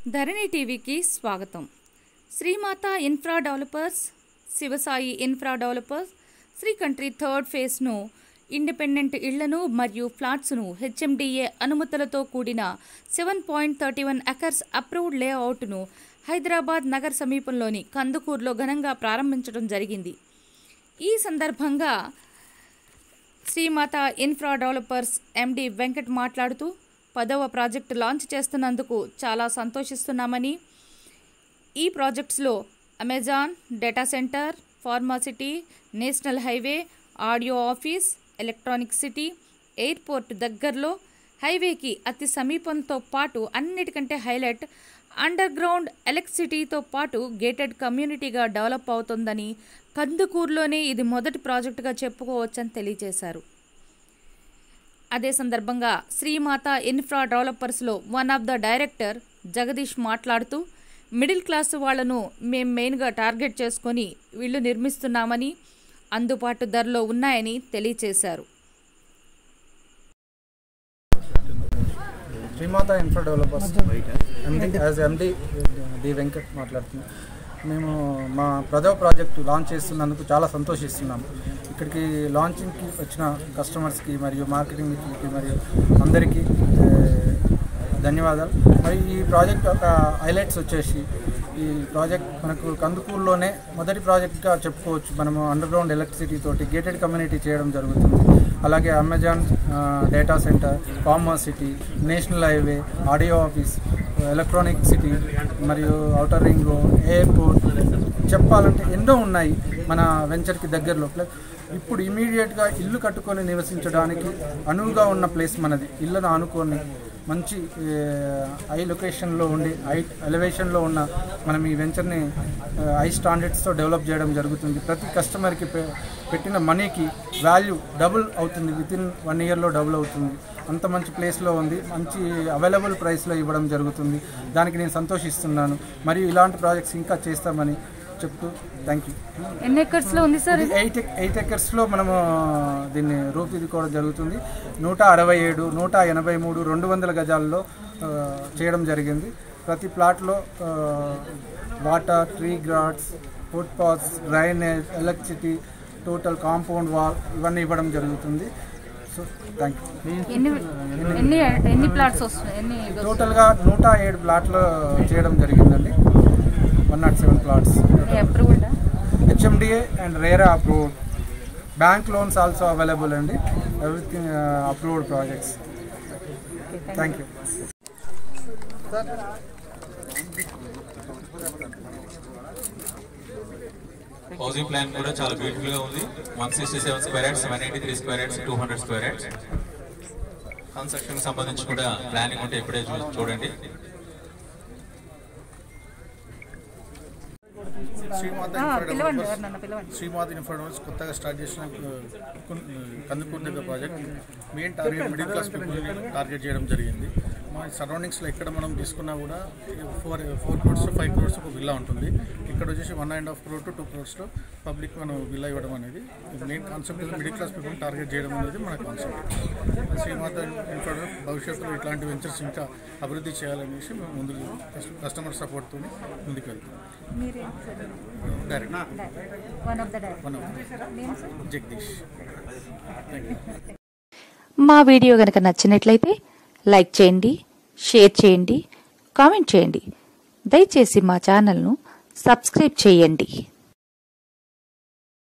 ధరణి టీవీకి స్వాగతం Srimatha infra developers Shivasai infra developers Sri country third ఫేజ్ను ఇండిపెండెంట్ ఇళ్లను మరియు ఫ్లాట్స్ను హెచ్ఎండిఏ అనుమతులతో కూడిన seven point thirty one acres approved లేఅవుట్ను హైదరాబాద్ నగర్ సమీపంలోని కందుకూరులో ఘనంగా ప్రారంభించడం జరిగింది ఈ సందర్భంగా శ్రీమాత ఇన్ఫ్రా డెవలపర్స్ ఎండి వెంకట్ మాట్లాడుతూ పదవ ప్రాజెక్టు లాంచ్ చేస్తున్నందుకు చాలా సంతోషిస్తున్నామని ఈ ప్రాజెక్ట్స్లో Amazon data centre pharma city national highway audio office electronic city airport దగ్గరలో హైవేకి అతి సమీపంతో పాటు అన్నిటికంటే హైలైట్ అండర్ గ్రౌండ్ ఎలక్ట్రిసిటీతో పాటు గేటెడ్ కమ్యూనిటీగా డెవలప్ అవుతుందని కందుకూరులోనే ఇది మొదటి ప్రాజెక్టుగా చెప్పుకోవచ్చని తెలియజేశారు అదే సందర్భంగా శ్రీమాత ఇన్ఫ్రా డెవలపర్స్లో one of the director Jagadish మాట్లాడుతూ మిడిల్ క్లాస్ వాళ్లను మేం మెయిన్గా టార్గెట్ చేసుకొని ఇళ్ళు నిర్మిస్తున్నామని అందుబాటు ధరలో ఉన్నాయని తెలియజేశారు Srimatha infra developers MD as MD D Venkat మాట్లాడుతున్నాం మేము మా ప్రథమ ప్రాజెక్టు లాంచ్ చేస్తున్నందుకు చాలా సంతోషిస్తున్నాము ఇక్కడికి లాంచింగ్కి వచ్చిన కస్టమర్స్కి మరియు మార్కెటింగ్ మిత్రులకి మరియు అందరికీ ఏ, ధన్యవాదాలు మరి ఈ ప్రాజెక్ట్ యొక్క హైలైట్స్ వచ్చేసి ఈ ప్రాజెక్ట్ మనకు కందుకూరులోనే మొదటి ప్రాజెక్ట్గా చెప్పుకోవచ్చు మనము అండర్ గ్రౌండ్ ఎలక్ట్రిసిటీ తోటి గేటెడ్ కమ్యూనిటీ చేయడం జరుగుతుంది అలాగే Amazon ah, data centre commerce city national highway audio office electronic city మరియు ఔటర్ రింగ్ రోడ్ ఎయిర్పోర్ట్ చెప్పాలంటే ఎన్నో ఉన్నాయి మన వెంచర్కి దగ్గరలో ప్లస్ ఇప్పుడు ఇమీడియట్గా ఇల్లు కట్టుకొని నివసించడానికి అనువుగా ఉన్న ప్లేస్ మనది ఇళ్ళను ఆనుకొని మంచి ఏ, హై లొకేషన్లో ఉండి హై ఎలివేషన్లో ఉన్న మనం ఈ వెంచర్ని ఆ, హై స్టాండర్డ్స్తో డెవలప్ చేయడం జరుగుతుంది ప్రతి కస్టమర్కి పె- పెట్టిన మనీకి వాల్యూ డబుల్ అవుతుంది విత్ ఇన్ వన్ ఇయర్లో డబుల్ అవుతుంది అంత మంచి ప్లేస్లో ఉంది మంచి అవైలబుల్ ప్రైస్లో ఇవ్వడం జరుగుతుంది దానికి నేను సంతోషిస్తున్నాను మరియు ఇలాంటి ప్రాజెక్ట్స్ ఇంకా చేస్తామని చెప్తూ థ్యాంక్ యూ ఎన్ని ఎకర్స్లో ఉంది సార్ ఇది ఎయిట్ ఎక్- ఎయిట్ ఎకర్స్లో మనము దీన్ని రూపుదిద్దుకోవడం జరుగుతుంది నూట అరవై ఏడు నూట ఎనభై మూడు రెండు వందల గజాల్లో ఆ, చేయడం జరిగింది ప్రతి ప్లాట్లో ఆ, water tree guards footpaths drainage electricity total compound wall ఇవన్నీ ఇవ్వడం జరుగుతుంది సో థ్యాంక్ యూ ఎన్ని ఎన్ని ఎన్ని ప్లాట్స్ వస్తున్నాయి ఎన్ని టోటల్గా నూట ఏడు ప్లాట్లు చేయడం జరిగిందండి one not seven plots approved HMDA and RERA approved bank loans also available అండి everything approved projects thank you housing plan కూడా చాలా బ్యూటిఫుల్ గా ఉంది one sixty seven square yards one eighty three square yards two hundred square yards construction సంబంధించి కూడా planning ఉంటే ఇప్పుడే చూ- చూడండి శ్రీమాత పిలవండి ఎవరినన్నా పిలవండి శ్రీమాత ఇన్ఫర్మేషన్ కొత్తగా స్టార్ట్ చేసిన ఆ, కొన్- కందుకూరు దగ్గర project main target middle class పీపుల్ని టార్గెట్ చేయడం జరిగింది మా సరౌండింగ్స్లో ఎక్కడ మనం తీసుకున్నా కూడా four four crores five crores ఒక విల్లా ఉంటుంది ఇక్కడ వచ్చేసి one and half crore to two క్రోర్స్లో పబ్లిక్ మనం విల్లా ఇవ్వడం అనేది మెయిన్ కాన్సెప్ట్ మిడిల్ క్లాస్ పీపుల్ని టార్గెట్ చేయడం అనేది మన కాన్సెప్ట్ శ్రీమాత ఇన్ఫర్మేషన్ భవిష్యత్తులో ఇట్లాంటి వెంచర్స్ ఇంకా అభివృద్ధి చేయాలనేసి మేము ముందుకు కస్టమర్ సపోర్ట్తో ముందుకు వెళ్తాం direct one of the one Jagadish thank you మా వీడియో కనుక నచ్చినట్లయితే లైక్ చేయండి షేర్ చేయండి కామెంట్ చేయండి దయచేసి మా ఛానల్ను సబ్స్క్రైబ్ చేయండి